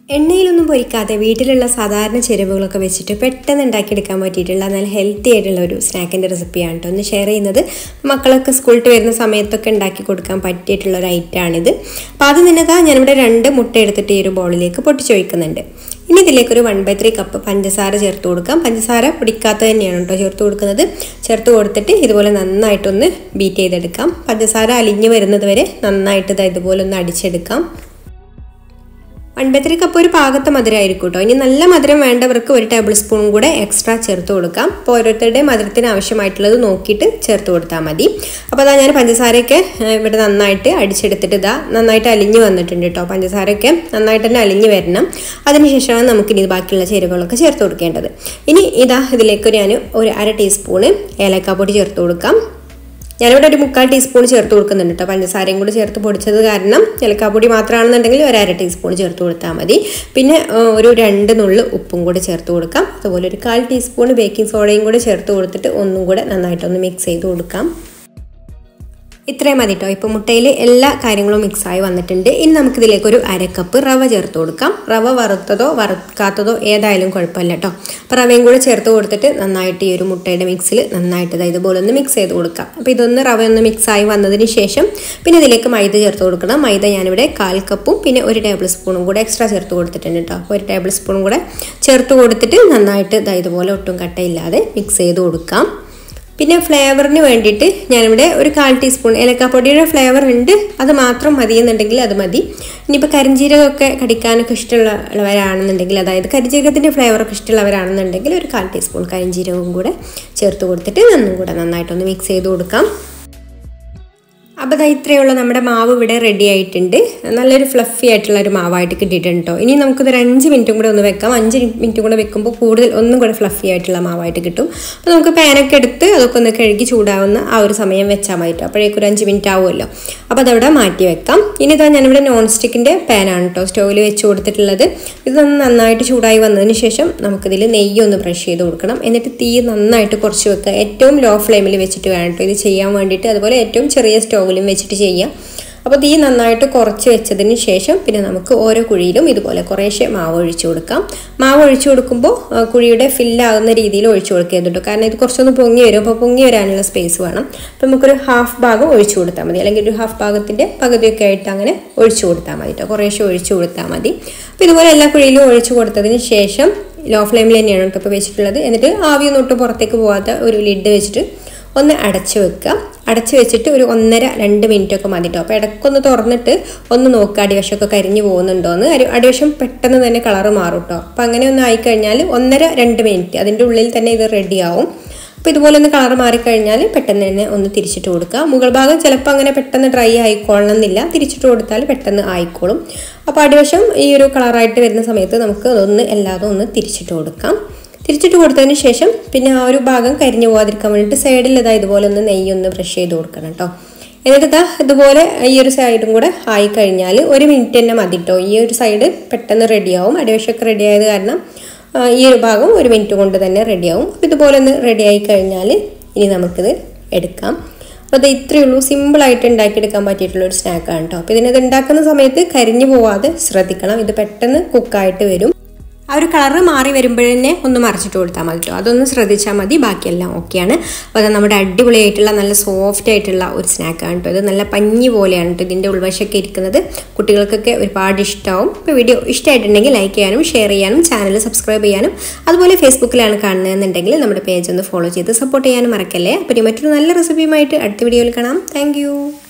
എണ്ണയിലൊന്നും പൊരിക്കാതെ വീട്ടിലുള്ള സാധാരണ ചേരുവകളൊക്കെ വെച്ചിട്ട് പെട്ടെന്ന് ഉണ്ടാക്കിയെടുക്കാൻ പറ്റിയിട്ടുള്ള നല്ല ഹെൽത്തി ആയിട്ടുള്ള ഒരു സ്നാക്കിൻ്റെ റെസിപ്പിയാണ് കേട്ടോ ഒന്ന് ഷെയർ ചെയ്യുന്നത് മക്കളൊക്കെ സ്കൂളിൽ വരുന്ന സമയത്തൊക്കെ ഉണ്ടാക്കി കൊടുക്കാൻ പറ്റിയിട്ടുള്ള ഒരു ഐറ്റമാണിത് അപ്പോൾ അത് നിന്നതാ ഞാനിവിടെ രണ്ട് മുട്ട എടുത്തിട്ട് ഈ ഒരു ബോളിലേക്ക് പൊട്ടിച്ച് വയ്ക്കുന്നുണ്ട് ഇനി ഇതിലേക്ക് ഒരു വൺ ബൈ ത്രീ കപ്പ് പഞ്ചസാര ചേർത്ത് കൊടുക്കാം പഞ്ചസാര പൊടിക്കാത്ത തന്നെയാണ് കേട്ടോ ചേർത്ത് കൊടുക്കുന്നത് ചേർത്ത് കൊടുത്തിട്ട് ഇതുപോലെ നന്നായിട്ടൊന്ന് ബീറ്റ് ചെയ്തെടുക്കാം പഞ്ചസാര അലിഞ്ഞ് വരുന്നത് വരെ നന്നായിട്ട് ഇതാ ഇതുപോലെ ഒന്ന് അടിച്ചെടുക്കാം വൺ ബൈ ത്രീ കപ്പ് ഒരു പാകത്തെ മധുരമായിരിക്കും കേട്ടോ ഇനി നല്ല മധുരം വേണ്ടവർക്ക് ഒരു ടേബിൾ സ്പൂൺ കൂടെ എക്സ്ട്രാ ചേർത്ത് കൊടുക്കാം അപ്പോൾ ഓരോരുത്തരുടെയും മധുരത്തിന് ആവശ്യമായിട്ടുള്ളത് നോക്കിയിട്ട് ചേർത്ത് കൊടുത്താൽ മതി അപ്പോൾ അതാ ഞാൻ പഞ്ചസാരയൊക്കെ ഇവിടെ നന്നായിട്ട് അടിച്ചെടുത്തിട്ട് ഇതാ നന്നായിട്ട് അലിഞ്ഞ് വന്നിട്ടുണ്ട് കേട്ടോ പഞ്ചസാരയൊക്കെ നന്നായിട്ട് തന്നെ അലിഞ്ഞ് വരണം അതിനുശേഷമാണ് നമുക്കിനി ബാക്കിയുള്ള ചേരുവകളൊക്കെ ചേർത്ത് കൊടുക്കേണ്ടത് ഇനി ഇതാ ഇതിലേക്ക് ഞാൻ ഒരു അര ടീസ്പൂണ് ഏലക്കാപ്പൊടി ചേർത്ത് കൊടുക്കാം ഞാനിവിടെ ഒരു മുക്കാൽ ടീസ്പൂൺ ചേർത്ത് കൊടുക്കുന്നുണ്ട് കേട്ടോ പഞ്ചസാരയും കൂടി ചേർത്ത് പൊടിച്ചത് കാരണം ഏലക്കാപ്പൊടി മാത്രമാണെന്നുണ്ടെങ്കിൽ ഒരു അര ടീസ്പൂൺ ചേർത്ത് കൊടുത്താൽ മതി പിന്നെ ഒരു രണ്ട് നുള്ളു ഉപ്പും കൂടി ചേർത്ത് കൊടുക്കാം അതുപോലെ ഒരു കാൽ ടീസ്പൂൺ ബേക്കിംഗ് സോഡയും കൂടി ചേർത്ത് കൊടുത്തിട്ട് ഒന്നും കൂടെ നന്നായിട്ടൊന്ന് മിക്സ് ചെയ്ത് കൊടുക്കാം ഇത്രയും മതി കേട്ടോ ഇപ്പോൾ മുട്ടയിൽ എല്ലാ കാര്യങ്ങളും മിക്സായി വന്നിട്ടുണ്ട് ഇനി നമുക്കിതിലേക്ക് ഒരു അരക്കപ്പ് റവ ചേർത്ത് കൊടുക്കാം റവ വറുത്തതോ വറുക്കാത്തതോ ഏതായാലും കുഴപ്പമില്ല കേട്ടോ അപ്പോൾ റവയും കൂടെ ചേർത്ത് കൊടുത്തിട്ട് നന്നായിട്ട് ഈ ഒരു മുട്ടയുടെ മിക്സിൽ നന്നായിട്ട് ഇതുപോലെ ഒന്ന് മിക്സ് ചെയ്ത് കൊടുക്കാം അപ്പോൾ ഇതൊന്ന് റവ ഒന്ന് മിക്സായി വന്നതിന് ശേഷം പിന്നെ ഇതിലേക്ക് മൈദ ചേർത്ത് കൊടുക്കണം മൈദ ഞാനിവിടെ കാൽ കപ്പും പിന്നെ ഒരു ടേബിൾ സ്പൂണും കൂടെ എക്സ്ട്രാ ചേർത്ത് കൊടുത്തിട്ടുണ്ട് കേട്ടോ അപ്പോൾ ഒരു ടേബിൾ സ്പൂണും കൂടെ ചേർത്ത് കൊടുത്തിട്ട് നന്നായിട്ട് ഇതുപോലെ ഒട്ടും കട്ടയില്ലാതെ മിക്സ് ചെയ്ത് കൊടുക്കാം പിന്നെ ഫ്ലേവറിന് വേണ്ടിയിട്ട് ഞാനിവിടെ ഒരു കാൽ ടീസ്പൂൺ ഏലക്കാപ്പൊടിയുടെ ഫ്ലേവർ ഉണ്ട് അത് മാത്രം മതി എന്നുണ്ടെങ്കിൽ അത് മതി ഇനിയിപ്പോൾ കരിഞ്ജീരകമൊക്കെ കടിക്കാനൊക്കെ ഇഷ്ടമുള്ളവരാണെന്നുണ്ടെങ്കിൽ അതായത് കരിഞ്ജീരകത്തിൻ്റെ ഫ്ലേവറൊക്കെ ഇഷ്ടമുള്ളവരാണെന്നുണ്ടെങ്കിൽ ഒരു കാൽ ടീസ്പൂൺ കരിഞ്ജീരകവും കൂടെ ചേർത്ത് കൊടുത്തിട്ട് നന്നും കൂടെ നന്നായിട്ടൊന്ന് മിക്സ് ചെയ്ത് കൊടുക്കാം അപ്പോൾ ഇതാ ഇത്രയുള്ള നമ്മുടെ മാവ് ഇവിടെ റെഡി ആയിട്ടുണ്ട് നല്ലൊരു ഫ്ലഫി ആയിട്ടുള്ള ഒരു മാവായിട്ട് കിട്ടിയിട്ടുണ്ട് കേട്ടോ ഇനി നമുക്കിതൊരു അഞ്ച് മിനിറ്റും കൂടെ ഒന്ന് വെക്കാം അഞ്ച് മിനിറ്റും കൂടെ വെക്കുമ്പോൾ കൂടുതൽ ഒന്നും കൂടെ ഫ്ലഫി ആയിട്ടുള്ള മാവായിട്ട് കിട്ടും അപ്പോൾ നമുക്ക് പാനൊക്കെ എടുത്ത് അതൊക്കെ ഒന്ന് കഴുകി ചൂടാവുന്ന ആ ഒരു സമയം വെച്ചാൽ മതി കേട്ടോ അപ്പോഴേക്കും ഒരു അഞ്ച് മിനിറ്റ് ആവുമല്ലോ അപ്പോൾ അതവിടെ മാറ്റി വെക്കാം ഇനി ഇതാ ഞാനിവിടെ നോൺ സ്റ്റിക്കിൻ്റെ പാനാണ് കേട്ടോ സ്റ്റൗവിൽ വെച്ച് കൊടുത്തിട്ടുള്ളത് ഇതൊന്ന് നന്നായിട്ട് ചൂടായി വന്നതിന് ശേഷം നമുക്കിതിൽ നെയ്യ് ഒന്ന് ബ്രഷ് ചെയ്ത് കൊടുക്കണം എന്നിട്ട് തീ നന്നായിട്ട് കുറച്ച് വെക്കുക ഏറ്റവും ലോ ഫ്ലെയിമിൽ വെച്ചിട്ട് വേണം കേട്ടോ ഇത് ചെയ്യാൻ വേണ്ടിയിട്ട് അതുപോലെ ഏറ്റവും ചെറിയ സ്റ്റൗവിലും വെച്ചിട്ട് ചെയ്യാം അപ്പോൾ തീ നന്നായിട്ട് കുറച്ച് വെച്ചതിന് ശേഷം പിന്നെ നമുക്ക് ഓരോ കുഴിയിലും ഇതുപോലെ കുറേശ്ശെ മാവ് ഒഴിച്ചു കൊടുക്കാം മാവ് ഒഴിച്ചു കൊടുക്കുമ്പോൾ കുഴിയുടെ ഫില്ലാകുന്ന രീതിയിൽ ഒഴിച്ചു കൊടുക്കരുത് കാരണം ഇത് കുറച്ചൊന്ന് പൊങ്ങി വരും അപ്പോൾ പൊങ്ങി വരാനുള്ള സ്പേസ് വേണം അപ്പോൾ നമുക്കൊരു ഹാഫ് ഭാഗം ഒഴിച്ചു കൊടുത്താൽ മതി അല്ലെങ്കിൽ ഒരു ഹാഫ് ഭാഗത്തിൻ്റെ പകുതിയൊക്കെ ആയിട്ട് അങ്ങനെ ഒഴിച്ചു കൊടുത്താൽ മതി കേട്ടോ കുറേശ്ശെ ഒഴിച്ചു കൊടുത്താൽ മതി അപ്പോൾ ഇതുപോലെ എല്ലാ കുഴിയിലും ഒഴിച്ചു കൊടുത്തതിന് ശേഷം ലോ ഫ്ലെയിമിൽ തന്നെയാണ് കേട്ടോ ഇപ്പോൾ വെച്ചിട്ടുള്ളത് എന്നിട്ട് ആവിയൊന്നും ഒട്ടും പുറത്തേക്ക് പോകാത്ത ഒരു ലിഡ് വെച്ചിട്ട് ഒന്ന് അടച്ചു വെക്കുക അടച്ചു വെച്ചിട്ട് ഒരു ഒന്നര രണ്ട് മിനിറ്റ് ഒക്കെ മതി കേട്ടോ അപ്പോൾ ഇടയ്ക്കൊന്ന് തുറന്നിട്ട് ഒന്ന് നോക്കുക അടിവശമൊക്കെ കരിഞ്ഞു പോകുന്നുണ്ടോ എന്ന് അടി അടിവശം പെട്ടെന്ന് തന്നെ കളറ് മാറും കേട്ടോ അപ്പോൾ അങ്ങനെ ഒന്ന് ആയിക്കഴിഞ്ഞാൽ ഒന്നര രണ്ട് മിനിറ്റ് അതിൻ്റെ ഉള്ളിൽ തന്നെ ഇത് റെഡിയാവും അപ്പോൾ ഇതുപോലെ ഒന്ന് കളർ മാറിക്കഴിഞ്ഞാൽ പെട്ടെന്ന് തന്നെ ഒന്ന് തിരിച്ചിട്ട് കൊടുക്കുക മുകൾ ഭാഗം ചിലപ്പോൾ അങ്ങനെ പെട്ടെന്ന് ഡ്രൈ ആയിക്കോളണം എന്നില്ല തിരിച്ചിട്ട് കൊടുത്താൽ പെട്ടെന്ന് ആയിക്കോളും അപ്പോൾ അടിവശം ഈ ഒരു കളറായിട്ട് വരുന്ന സമയത്ത് നമുക്ക് അതൊന്ന് എല്ലാതും ഒന്ന് തിരിച്ചിട്ട് കൊടുക്കാം തിരിച്ചിട്ട് കൊടുത്തതിന് ശേഷം പിന്നെ ആ ഒരു ഭാഗം കരിഞ്ഞു പോകാതിരിക്കാൻ വേണ്ടിയിട്ട് സൈഡിൽ ഇതാ ഇതുപോലെ ഒന്ന് നെയ്യൊന്ന് ബ്രഷ് ചെയ്ത് കൊടുക്കണം കേട്ടോ എന്നിട്ട് ഇതാ ഇതുപോലെ ഈ ഒരു സൈഡും കൂടെ ആയി കഴിഞ്ഞാൽ ഒരു മിനിറ്റ് തന്നെ മതി കേട്ടോ ഈ ഒരു സൈഡ് പെട്ടെന്ന് റെഡിയാവും അടിവശമൊക്കെ റെഡി ആയത് കാരണം ഈ ഒരു ഭാഗം ഒരു മിനിറ്റ് കൊണ്ട് തന്നെ റെഡിയാവും അപ്പോൾ ഇതുപോലെ ഒന്ന് റെഡി ആയി കഴിഞ്ഞാൽ ഇനി നമുക്കിത് എടുക്കാം അപ്പോൾ അത് ഇത്രയേ ഉള്ളൂ സിമ്പിളായിട്ട് ഉണ്ടാക്കിയെടുക്കാൻ പറ്റിയിട്ടുള്ള ഒരു സ്നാക്കാണ് കേട്ടോ അപ്പോൾ ഇതിനത് ഉണ്ടാക്കുന്ന സമയത്ത് കരിഞ്ഞു പോവാതെ ശ്രദ്ധിക്കണം ഇത് പെട്ടെന്ന് കുക്കായിട്ട് വരും ആ ഒരു കളറ് മാറി വരുമ്പോഴന്നെ ഒന്ന് മറിച്ചിട്ട് കൊടുത്താൽ മതി കേട്ടോ അതൊന്ന് ശ്രദ്ധിച്ചാൽ മതി ബാക്കിയെല്ലാം ഓക്കെയാണ് അപ്പോൾ അത് നമ്മുടെ അടിപൊളിയായിട്ടുള്ള നല്ല സോഫ്റ്റ് ആയിട്ടുള്ള ഒരു സ്നാക്കാണ് കേട്ടോ ഇത് നല്ല പഞ്ഞി പോലെയാണ് കേട്ടോ ഇതിൻ്റെ ഉൾവശമൊക്കെ ഇരിക്കുന്നത് കുട്ടികൾക്കൊക്കെ ഒരുപാട് ഇഷ്ടമാവും ഇപ്പോൾ വീഡിയോ ഇഷ്ടമായിട്ടുണ്ടെങ്കിൽ ലൈക്ക് ചെയ്യാനും ഷെയർ ചെയ്യാനും ചാനൽ സബ്സ്ക്രൈബ് ചെയ്യാനും അതുപോലെ ഫേസ്ബുക്കിലാണ് കാണുന്നതെന്നുണ്ടെങ്കിൽ നമ്മുടെ പേജ് ഒന്ന് ഫോളോ ചെയ്ത് സപ്പോർട്ട് ചെയ്യാനും മറക്കല്ലേ അപ്പോൾ മറ്റൊരു നല്ല റെസിപ്പിയുമായിട്ട് അടുത്ത വീഡിയോയിൽ കാണാം താങ്ക്